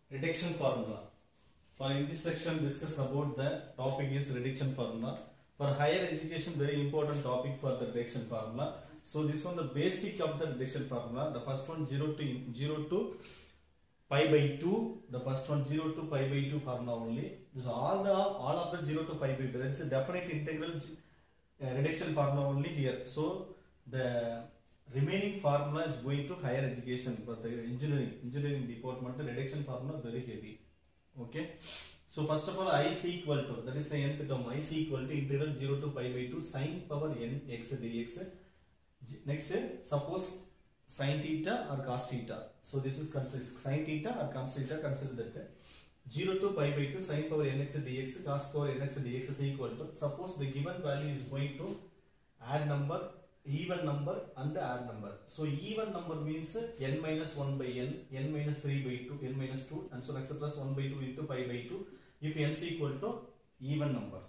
reduction formula. For in this section discuss about the topic is reduction formula. For higher education very important topic for the reduction formula. So this one the basic of the reduction formula. The first one 0 to 0 to pi by 2. The first one 0 to pi by 2 formula only. This all the all of the 0 to pi by 2. There is a definite integral uh, reduction formula only here. So the remaining formula is going to higher education but the engineering engineering department the reduction formula very heavy okay so first of all i is equal to that is the nth term i is equal to integral 0 to pi by 2 sin power n x dx next suppose sin theta or cos theta so this is consider sin theta or cos theta consider that 0 to pi by 2 sin power nx dx cos power nx dx is equal to suppose the given value is going to add number even number and add number. So even number means n minus 1 by n, n minus 3 by 2, n minus 2 and so etc. 1 by 2 into pi by 2 if n is equal to even number.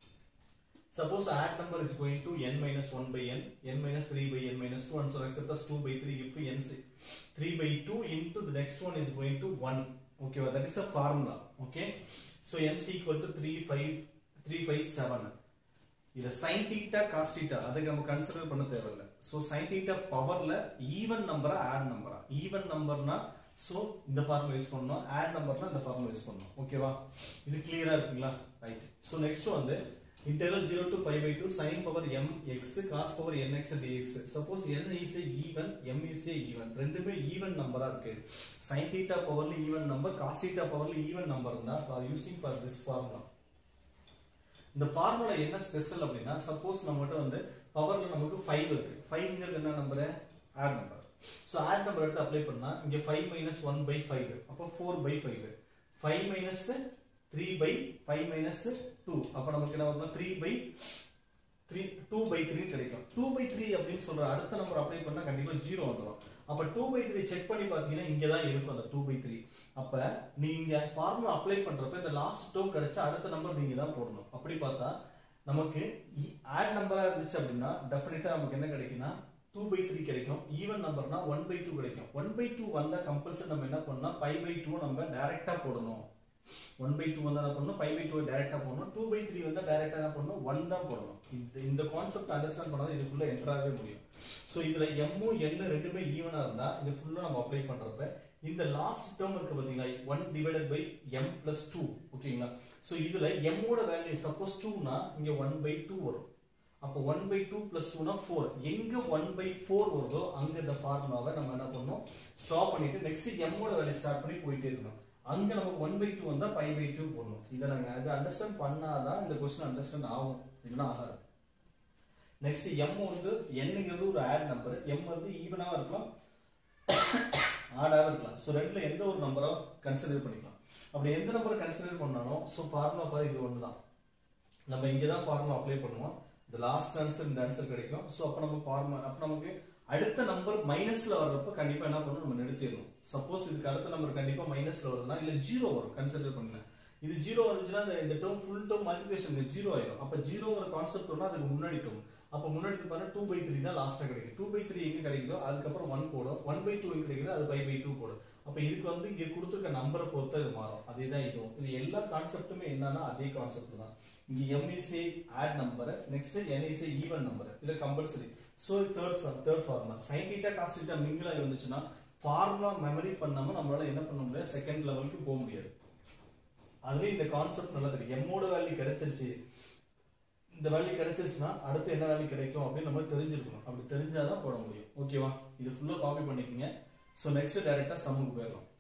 Suppose add number is going to n minus 1 by n, n minus 3 by n minus 2 and so etc. 2 by 3 if n is 3 by 2 into the next one is going to 1. Okay, well, that is the formula. Okay, so n is equal to 3, 5, 3, 5, 7. இத sin theta cos theta அதுக்கு நம்ம consider பண்ண தேவையில்ல so sin theta பவர்ல even நம்பரா odd நம்பரா even நம்பர்னா so இந்த ஃபார்முலா யூஸ் பண்ணனும் ஆட் நம்பர்னா இந்த ஃபார்முலா யூஸ் பண்ணனும் ஓகேவா இது கிளியரா இருக்குங்களா ரைட் சோ நெக்ஸ்ட் வந்து integral 0 to pi by 2 sin power m x cos power nx dx suppose n is a even m is a even ரெண்டுமே ஈவன் நம்பரா இருக்கு sin theta பவர்ல ஈவன் நம்பர் cos theta பவர்ல even number இருந்தா for using for this formula இந்த formula என்ன special அப்படின்னா suppose நம்மகிட்ட வந்து பவர்ல நமக்கு ஃபைவ் இருக்கு ஃபைவ்ங்கிறது என்ன number odd number so odd number எடுத்து அப்ளை பண்ணா இங்க five minus one by five அப்போ four by five five minus three by five minus two அப்போ நமக்கு என்ன வரணும் three by three two by three கிடைக்கும் டூ பை த்ரீ அப்படின்னு சொல்ற அடுத்த நம்பர் அப்ளை பண்ணா கண்டிப்பா ஜீரோ வந்துடும் அப்ப டூ பை த்ரீ செக் பண்ணி பாத்தீங்கன்னா இங்கதான் இருக்கும் அந்த டூ பை த்ரீ அப்ப நீங்க ஃபார்முலா அப்ளை பண்றப்ப இந்த லாஸ்ட் டேர்ம் கிடைச்சா அடுத்த நம்பர் நீங்க தான் போடணும் அப்படி பார்த்தா நமக்கு ஆட் நம்பரா இருந்துச்சு அப்படின்னா டெஃபினட்டா நமக்கு என்ன கிடைக்கும்னா டூ பை த்ரீ கிடைக்கும் ஈவன் நம்பர்னா ஒன் பை டூ கிடைக்கும் ஒன் பை டூ வந்தா கம்பல்சரி நம்ம என்ன பண்ணலாம் பை பை டூ நம்ம டைரக்டா போடணும் ஒன் பை டூ வந்தா என்ன பண்ணணும் ஃபைவ் பை டூ டைரக்டா போடணும் டூ பை த்ரீ வந்தா டைரக்டா என்ன பண்ணணும் ஒன் தான் போடணும் இந்த இந்த கான்செப்ட் அண்டர்ஸ்டாண்ட் பண்ணாதான் இதுக்குள்ள என்ட்ராகவே முடியும் ஸோ இதுல எம்மும் என் ரெண்டுமே ஈவனா இருந்தா இது ஃபுல்லா நம்ம அப்ளை பண்றப்ப இந்த லாஸ்ட் டேர்ம் இருக்கு பாத்தீங்களா one divided by M plus two ஓகேங்களா ஸோ இதுல எம்மோட வேல்யூ சப்போஸ் டூனா இங்க ஒன் பை டூ வரும் அப்போ ஒன் பை டூ பிளஸ் டூனா ஃபோர் எங்க ஒன் பை ஃபோர் வருதோ அங்க இந்த ஃபார்முலாவை நம்ம என்ன பண்ணணும் ஸ்டாப் பண்ணிட்டு நெக்ஸ்ட் எம்மோட வேல்யூ ஸ்டார்ட் பண்ணி போயிட்டே இருக்கணும் அங்க நமக்கு ஒன் பை டூ வந்தா ஃபைவ் பை டூ போடணும் இதை நாங்க அது அண்டர்ஸ்டாண்ட் பண்ணாதான் இந்த கொஸ்டின் அண்டர்ஸ்டாண்ட் ஆகும் இல்லைன்னா ஆகாது நெக்ஸ்ட் எம் வந்து என்னங்கிறது ஒரு ஆட் நம்பர் எம் வந்து ஈவனாக இருக்கலாம் ஆடாக இருக்கலாம் ஸோ ரெண்டுல எந்த ஒரு நம்பரோ கன்சிடர் பண்ணிக்கலாம் அப்படி எந்த நம்பரை கன்சிடர் பண்ணாலும் ஸோ ஃபார்முலா ஃபார் இது ஒன்று தான் நம்ம இங்கே தான் ஃபார்முலா அப்ளை பண்ணுவோம் இந்த லாஸ்ட் ஆன்சர் இந்த ஆன்சர் கிடைக்கும் ஸோ அப்போ நம்ம ஃபார்முலா அப்போ நமக்கு அடுத்த நம்பர் மைனஸ்ல வர்றப்ப கண்டிப்பா என்ன பண்ணணும் நம்ம நிறுத்திடணும் சப்போஸ் இதுக்கு அடுத்த நம்பர் கண்டிப்பா மைனஸ்ல வருதுன்னா இல்ல ஜீரோ வரும் கன்சிடர் பண்ணல இது ஜீரோ வந்துச்சுன்னா இந்த term full term multiplication zero ஆயிடும் அப்ப ஜீரோங்கிற கான்செப்ட் வரும் அதுக்கு முன்னாடி டேர்ம் அப்ப முன்னாடி பாருங்க டூ பை த்ரீ தான் லாஸ்டா கிடைக்கும் டூ பை த்ரீ எங்க கிடைக்குதோ அதுக்கப்புறம் ஒன் போடும் ஒன் பை டூ எங்க கிடைக்குதோ அது ஃபைவ் பை டூ போடும் அப்ப இதுக்கு வந்து இங்க கொடுத்துருக்க நம்பரை பொறுத்து இது மாறும் அதே தான் இதுவும் இது எல்லா கான்செப்ட்டுமே என்னன்னா அதே கான்செப்ட் தான் இங்க M is a odd number next N is a even number இது compulsory so third third formula sine theta cos theta mingle ஆகி வந்துச்சுன்னா ஃபார்முலா மெமரி பண்ணாம நம்மளால என்ன பண்ண முடியாது செகண்ட் லெவலுக்கு போக முடியாது அதுலயும் இந்த கான்செப்ட் நல்லா தெரியும் எம்மோட வேல்யூ கிடைச்சிருச்சு இந்த வேல்யூ கிடைச்சிருச்சுன்னா அடுத்து என்ன வேல்யூ கிடைக்கும் அப்படின்னு நம்ம தெரிஞ்சிருக்கணும் அப்படி தெரிஞ்சாதான் போட முடியும் ஓகேவா இது ஃபுல்லா காப்பி பண்ணிக்கோங்க ஸோ நெக்ஸ்ட் டைரக்டா சம்முக்கு போயிடலாம்